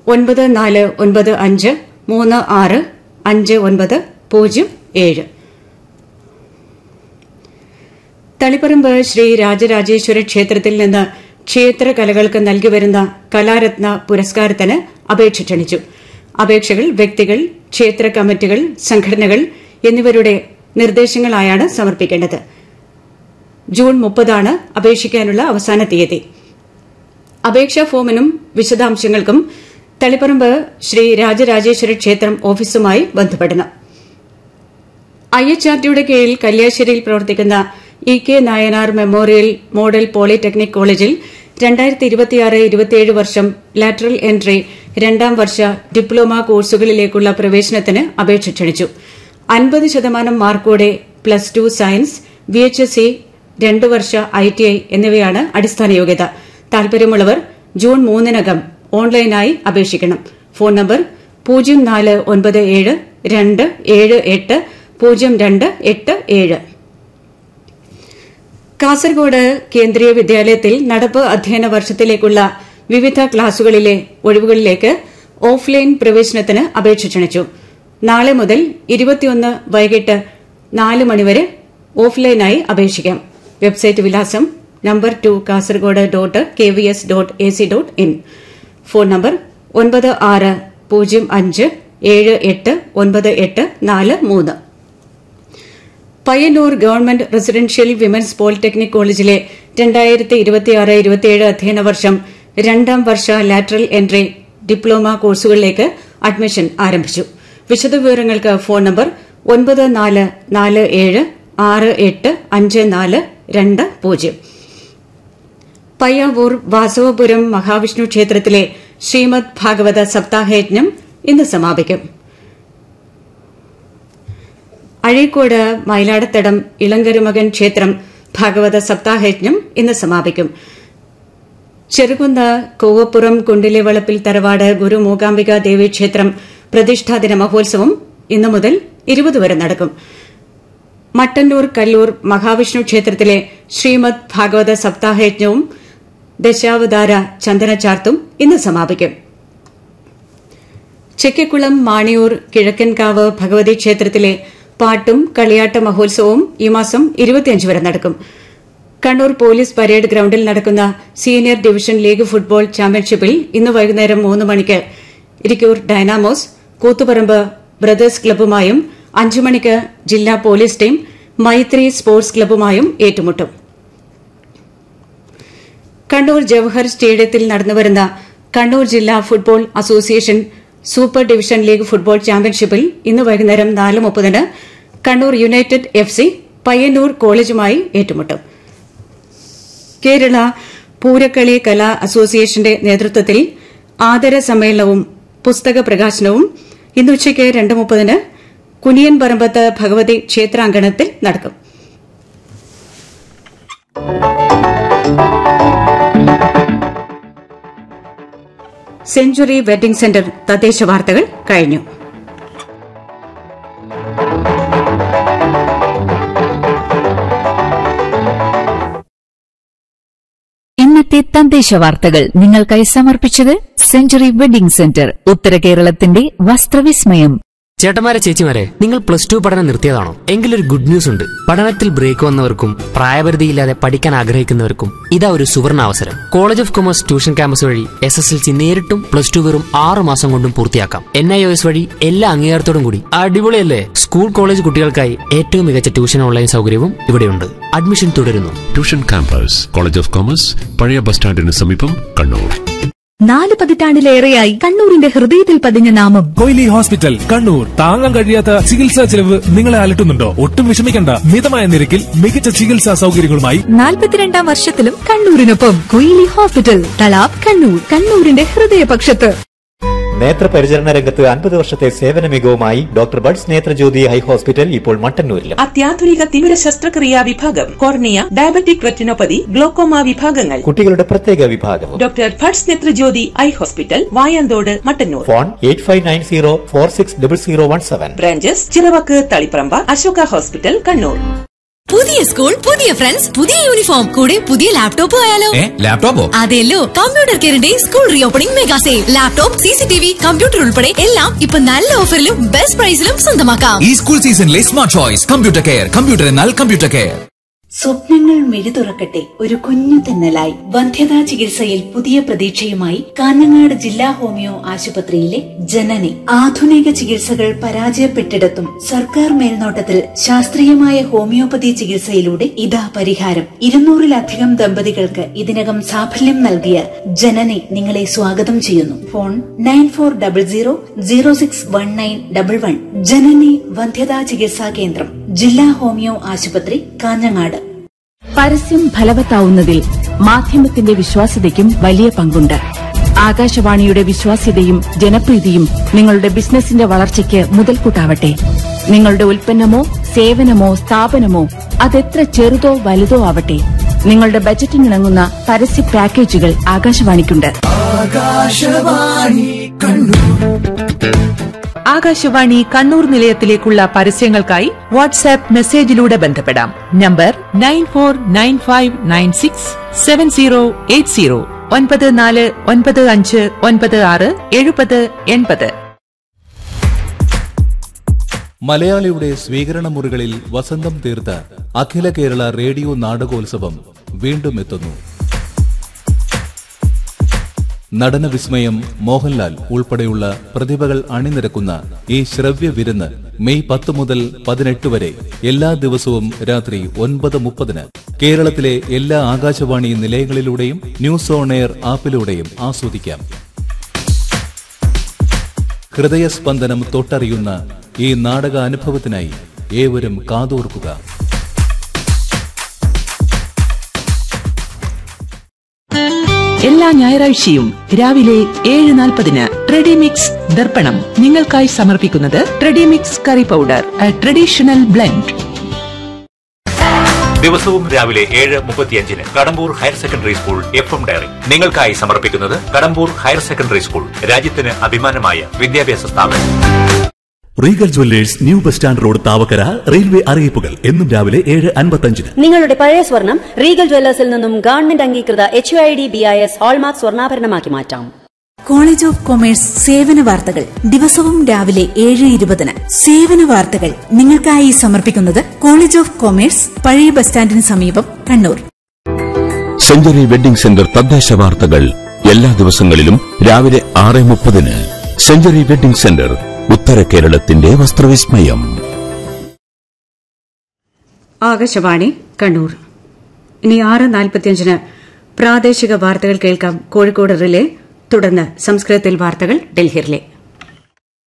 ഒൻപത് നാല് ഒൻപത് അഞ്ച് മൂന്ന് ആറ് അഞ്ച് ഒൻപത് പൂജ്യം ഏഴ് തളിപ്പറമ്പ് ശ്രീ രാജരാജേശ്വര ക്ഷേത്രത്തിൽ നിന്ന് ക്ഷേത്ര കലകൾക്ക് നൽകിവരുന്ന കലാരത്ന പുരസ്കാരത്തിന് അപേക്ഷ ക്ഷണിച്ചു അപേക്ഷകൾ വ്യക്തികൾ ക്ഷേത്ര കമ്മിറ്റികൾ സംഘടനകൾ എന്നിവരുടെ നിർദ്ദേശങ്ങളായാണ് സമർപ്പിക്കേണ്ടത് ജൂൺ മുപ്പതാണ് അപേക്ഷിക്കാനുള്ള അവസാന തീയതി അപേക്ഷാ ഫോമിനും വിശദാംശങ്ങൾക്കും തളിപ്പറമ്പ് ശ്രീ രാജരാജേശ്വര ക്ഷേത്രം ഓഫീസുമായി ബന്ധപ്പെടണം ഐ എച്ച് ആർ ടിയുടെ കീഴിൽ കല്യാശ്ശേരിയിൽ പ്രവർത്തിക്കുന്ന E K Nayanar memorial model polytechnic കോളേജിൽ രണ്ടായിരത്തി ഇരുപത്തിയാറ് ഇരുപത്തിയേഴ് വർഷം ലാറ്ററൽ എൻട്രി രണ്ടാം വർഷ ഡിപ്ലോമ കോഴ്സുകളിലേക്കുള്ള പ്രവേശനത്തിന് അപേക്ഷ ക്ഷണിച്ചു അൻപത് ശതമാനം മാർക്കോടെ plus two science V H S C രണ്ട് വർഷ ഐ ടി ഐ എന്നിവയാണ് അടിസ്ഥാന യോഗ്യത താൽപര്യമുള്ളവർ ജൂൺ മൂന്നിനകം ഓൺലൈനായി അപേക്ഷിക്കണം ഫോൺ നമ്പർ പൂജ്യം നാല് ഒൻപത് ഏഴ് രണ്ട് ഏഴ് എട്ട് പൂജ്യം രണ്ട് എട്ട് ഏഴ് കാസർഗോഡ് കേന്ദ്രീയ വിദ്യാലയത്തിൽ നടപ്പ് അധ്യയന വർഷത്തിലേക്കുള്ള വിവിധ ക്ലാസുകളിലെ ഒഴിവുകളിലേക്ക് ഓഫ്ലൈൻ പ്രവേശനത്തിന് അപേക്ഷ ക്ഷണിച്ചു നാളെ മുതൽ ഇരുപത്തിയൊന്ന് വൈകിട്ട് നാല് മണിവരെ ഓഫ്ലൈനായി അപേക്ഷിക്കാം വെബ്സൈറ്റ് വിലാസം number two Kasaragod dot K V S dot A C dot in phone number ഒൻപത് ആറ് പൂജ്യം അഞ്ച് ഏഴ് എട്ട് ഒൻപത് എട്ട് നാല് മൂന്ന് Payyanur government residential women's polytechnic കോളേജിലെ രണ്ടായിരത്തി ഇരുപത്തിയാറ് ഇരുപത്തിയേഴ് അധ്യയന വർഷം രണ്ടാം വർഷ ലാറ്ററൽ എൻട്രി ഡിപ്ലോമ കോഴ്സുകളിലേക്ക് അഡ്മിഷൻ ആരംഭിച്ചു വിശദവിവരങ്ങൾക്ക് ഫോൺ നമ്പർ ഒൻപത് നാല് നാല് ഏഴ് ആറ് എട്ട് അഞ്ച് നാല് രണ്ട് പൂജ്യം പയ്യാവൂർ വാസവപുരം മഹാവിഷ്ണു ക്ഷേത്രത്തിലെ ശ്രീമദ് ഭാഗവത സപ്താഹയജ്ഞം ഇന്ന് സമാപിക്കും അഴീക്കോട് മയിലാടത്തടം ഇളങ്കരുമകൻ ക്ഷേത്രം ഭാഗവത സപ്താഹയജ്ഞം ഇന്ന് സമാപിക്കും ചെറുകുന്ന കോവപ്പുറം കുണ്ടിലിവളപ്പിൽ തറവാട് ഗുരു മൂകാംബിക ദേവി ക്ഷേത്രം പ്രതിഷ്ഠാദിന മഹോത്സവം ഇന്നു മുതൽ ഇരുപത് വരെ നടക്കും മട്ടന്നൂർ കല്ലൂർ മഹാവിഷ്ണു ക്ഷേത്രത്തിലെ ശ്രീമദ് ഭാഗവത സപ്താഹയജ്ഞവും ദശാവതാര ചന്ദനചാർത്തും ഇന്ന് സമാപിക്കും ചെക്കിക്കുളം മാണിയൂർ കിഴക്കൻകാവ് ഭഗവതി ക്ഷേത്രത്തിലെ പാട്ടും കളിയാട്ട മഹോത്സവവും ഈ മാസം ഇരുപത്തിയഞ്ച് വരെ നടക്കും കണ്ണൂർ പോലീസ് പരേഡ് ഗ്രൌണ്ടിൽ നടക്കുന്ന സീനിയർ ഡിവിഷൻ ലീഗ് ഫുട്ബോൾ ചാമ്പ്യൻഷിപ്പിൽ ഇന്ന് വൈകുന്നേരം മൂന്ന് മണിക്ക് ഇരിക്കൂർ ഡൈനാമോസ് കൂത്തുപറമ്പ് ബ്രദേഴ്സ് ക്ലബ്ബുമായും അഞ്ചു മണിക്ക് ജില്ലാ പോലീസ് ടീം മൈത്രി സ്പോർട്സ് ക്ലബ്ബുമായും ഏറ്റുമുട്ടും കണ്ണൂർ ജവഹർ സ്റ്റേഡിയത്തിൽ നടന്നുവരുന്ന കണ്ണൂർ ജില്ലാ football association super division league football ചാമ്പ്യൻഷിപ്പിൽ ഇന്ന് വൈകുന്നേരം നാല് മുപ്പതിന് Kannur united F C Payyanur കോളേജുമായി ഏറ്റുമുട്ടും കേരള പൂരക്കളി കലാ അസോസിയേഷന്റെ നേതൃത്വത്തിൽ ആദര സമ്മേളനവും പുസ്തക പ്രകാശനവും ഇന്ന് ഉച്ചയ്ക്ക് രണ്ട് മുപ്പതിന് കുനിയൻ പറമ്പത്ത് ഭഗവതി ക്ഷേത്രാങ്കണത്തിൽ നടക്കും സെഞ്ചുറി വെഡിംഗ് സെന്റർ തദ്ദേശ വാർത്തകൾ കഴിഞ്ഞു ഇന്നത്തെ തദ്ദേശ വാർത്തകൾ നിങ്ങൾക്കായി സമർപ്പിച്ചത് സെഞ്ചുറി വെഡിംഗ് സെന്റർ ഉത്തര കേരളത്തിന്റെ വസ്ത്രവിസ്മയം ചേട്ടന്മാരെ ചേച്ചിമാരെ നിങ്ങൾ പ്ലസ് ടു പഠനം നിർത്തിയതാണോ എങ്കിലൊരു ഗുഡ് ന്യൂസ് ഉണ്ട് പഠനത്തിൽ ബ്രേക്ക് വന്നവർക്കും പ്രായപരിധിയില്ലാതെ പഠിക്കാൻ ആഗ്രഹിക്കുന്നവർക്കും ഇതാ ഒരു സുവർണ അവസരം college of commerce tuition campus വഴി എസ് എസ് എൽ സി നേരിട്ടും പ്ലസ് ടു വെറും ആറ് മാസം കൊണ്ടും പൂർത്തിയാക്കാം എൻ ഐ ഒ എസ് വഴി എല്ലാ അംഗീകാരത്തോടും കൂടി അടിപൊളിയല്ലേ സ്കൂൾ കോളേജ് കുട്ടികൾക്കായി ഏറ്റവും മികച്ച ട്യൂഷൻ ഓൺലൈൻ സൗകര്യവും ഇവിടെയുണ്ട് അഡ്മിഷൻ തുടരുന്നു tuition campus college of commerce പഴയ ബസ് സ്റ്റാൻഡിന് സമീപം കണ്ണൂർ നാല് പതിറ്റാണ്ടിലേറെയായി കണ്ണൂരിന്റെ ഹൃദയത്തിൽ പതിഞ്ഞ നാമം കൊയിലി ഹോസ്പിറ്റൽ കണ്ണൂർ താങ്ങാൻ കഴിയാത്ത ചികിത്സാ ചെലവ് നിങ്ങളെ അലട്ടുന്നുണ്ടോ ഒട്ടും വിഷമിക്കണ്ട മിതമായ നിരക്കിൽ മികച്ച ചികിത്സാ സൗകര്യങ്ങളുമായി നാൽപ്പത്തിരണ്ടാം വർഷത്തിലും കണ്ണൂരിനൊപ്പം കൊയിലി ഹോസ്പിറ്റൽ തലാബ് കണ്ണൂർ കണ്ണൂരിന്റെ ഹൃദയപക്ഷത്ത് നേത്രപരിചരണ രംഗത്ത് അൻപത് വർഷത്തെ സേവന മികവുമായി doctor Bhat's Nethrajyothi eye hospital ഇപ്പോൾ മട്ടന്നൂരിലും അത്യാധുനിക തിമിര ശസ്ത്രക്രിയാ വിഭാഗം കോർണിയ ഡയബറ്റിക് റെറ്റിനോപ്പതി ഗ്ലോക്കോമ വിഭാഗങ്ങൾ കുട്ടികളുടെ പ്രത്യേക വിഭാഗവും doctor Bhat's Nethrajyothi eye hospital Vayanthode Mattannur phone eight five nine zero four six double zero one seven branches Chiravakku Thaliparamba Ashoka hospital Kannur പുതിയ സ്കൂൾ പുതിയ ഫ്രണ്ട്സ് പുതിയ യൂണിഫോം കൂടെ പുതിയ ലാപ്ടോപ്പ് ആയാലോ ലാപ്ടോപ്പോ അതെല്ലോ കമ്പ്യൂട്ടർ കെയറിന്റെ school reopening mega sale laptop C C T V computer ഉൾപ്പെടെ എല്ലാം ഇപ്പൊ നല്ല ഓഫറിലും ബെസ്റ്റ് പ്രൈസിലും സ്വന്തമാക്കാം ഈ സ്കൂൾ സീസണിലെ smart choice computer care computer എന്നാൽ കമ്പ്യൂട്ടർ കെയർ സ്വപ്നങ്ങൾ മിഴി തുറക്കട്ടെ ഒരു കുഞ്ഞു തെന്നലായി വന്ധ്യതാ ചികിത്സയിൽ പുതിയ പ്രതീക്ഷയുമായി കാഞ്ഞങ്ങാട് ജില്ലാ ഹോമിയോ ആശുപത്രിയിലെ ജനനി ആധുനിക ചികിത്സകൾ പരാജയപ്പെട്ടിടത്തും സർക്കാർ മേൽനോട്ടത്തിൽ ശാസ്ത്രീയമായ ഹോമിയോപ്പതി ചികിത്സയിലൂടെ ഇതാ പരിഹാരം ഇരുന്നൂറിലധികം ദമ്പതികൾക്ക് ഇതിനകം സാഫല്യം നൽകിയ ജനനി നിങ്ങളെ സ്വാഗതം ചെയ്യുന്നു phone nine four double zero zero six one nine double one Janani വന്ധ്യതാ ചികിത്സാ കേന്ദ്രം ജില്ലാ ഹോമിയോ ആശുപത്രി കാഞ്ഞങ്ങാട് പരസ്യം ഫലവത്താവുന്നതിൽ മാധ്യമത്തിന്റെ വിശ്വാസ്യതയ്ക്കും വലിയ പങ്കുണ്ട് ആകാശവാണിയുടെ വിശ്വാസ്യതയും ജനപ്രീതിയും നിങ്ങളുടെ ബിസിനസിന്റെ വളർച്ചയ്ക്ക് മുതൽക്കൂട്ടാവട്ടെ നിങ്ങളുടെ ഉൽപ്പന്നമോ സേവനമോ സ്ഥാപനമോ അതെത്ര ചെറുതോ വലുതോ ആവട്ടെ നിങ്ങളുടെ ബജറ്റിനിണങ്ങുന്ന പരസ്യ പാക്കേജുകൾ ആകാശവാണിക്കുണ്ട് ആകാശവാണി കണ്ണൂർ നിലയത്തിലേക്കുള്ള പരസ്യങ്ങൾക്കായി വാട്സാപ്പ് മെസ്സേജിലൂടെ ബന്ധപ്പെടാം number nine four nine five nine six seven zero eight zero ഒൻപത് നാല് ഒൻപത് അഞ്ച് ഒൻപത് ആറ് എഴുപത് എൺപത് മലയാളിയുടെ സ്വീകരണ മുറികളിൽ വസന്തം തീർത്ത അഖില കേരള റേഡിയോ നാടകോത്സവം വീണ്ടും എത്തുന്നു നടന വിസ്മയം മോഹൻലാൽ ഉൾപ്പെടെയുള്ള പ്രതിഭകൾ അണിനിരക്കുന്ന ഈ ശ്രവ്യ വിരുന്ന് മെയ് പത്ത് മുതൽ പതിനെട്ട് വരെ എല്ലാ ദിവസവും രാത്രി ഒൻപത് മുപ്പതിന് കേരളത്തിലെ എല്ലാ ആകാശവാണി നിലയങ്ങളിലൂടെയും ന്യൂസ് ഓൺ എയർ ആപ്പിലൂടെയും ആസ്വദിക്കാം ഹൃദയസ്പന്ദനം തൊട്ടറിയുന്ന ഈ നാടക അനുഭവത്തിനായി ഏവരും കാതോർക്കുക എല്ലാ ഞായറാഴ്ചയും രാവിലെ ഏഴ് നാൽപ്പതിന് ട്രെഡിമിക്സ് ദർപ്പണം നിങ്ങൾക്കായി സമർപ്പിക്കുന്നത് ട്രെഡിമിക്സ് കറി പൗഡർ ട്രഡീഷണൽ ബ്ലെൻഡ് ദിവസവും രാവിലെ ഏഴ് മുപ്പത്തിയഞ്ചിന് Kadambur higher secondary school F M diary നിങ്ങൾക്കായി സമർപ്പിക്കുന്നത് കടമ്പൂർ ഹയർ സെക്കൻഡറി സ്കൂൾ രാജ്യത്തിന് അഭിമാനമായ വിദ്യാഭ്യാസ സ്ഥാപനം regal jewellers new bus stand road Thavakkara railway അറിയിപ്പുകൾ എന്നും രാവിലെ ഏഴ് അൻപത്തഞ്ചിന് നിങ്ങളുടെ പഴയ സ്വർണം റീഗൽ ജ്വല്ലേഴ്സിൽ നിന്നും ഗവൺമെന്റ് അംഗീകൃത H I D B I S hallmark സ്വർണ്ണാഭരണമാക്കി മാറ്റാം കോളേജ് ഓഫ് കൊമേഴ്സ് സേവന വാർത്തകൾ ദിവസവും രാവിലെ ഏഴ് ഇരുപതിന് സേവന വാർത്തകൾ നിങ്ങൾക്കായി സമർപ്പിക്കുന്നത് കോളേജ് ഓഫ് കൊമേഴ്സ് പഴയ ബസ് സ്റ്റാൻഡിന് സമീപം കണ്ണൂർ സെഞ്ചുറി വെഡിംഗ് സെന്റർ തദ്ദേശ വാർത്തകൾ എല്ലാ ദിവസങ്ങളിലും രാവിലെ ആറ് മുപ്പതിന് സെഞ്ചുറി വെഡിംഗ് സെന്റർ ഉത്തര കേരളത്തിന്റെ വസ്ത്രവിസ്മയം ആകാശവാണി കണ്ണൂർ ഇനി ആറ് നാൽപ്പത്തിയഞ്ചിന് പ്രാദേശിക വാർത്തകൾ കേൾക്കാം കോഴിക്കോട് റിലേ തുടർന്ന് സംസ്കൃതത്തിൽ വാർത്തകൾ ഡൽഹിയിലെ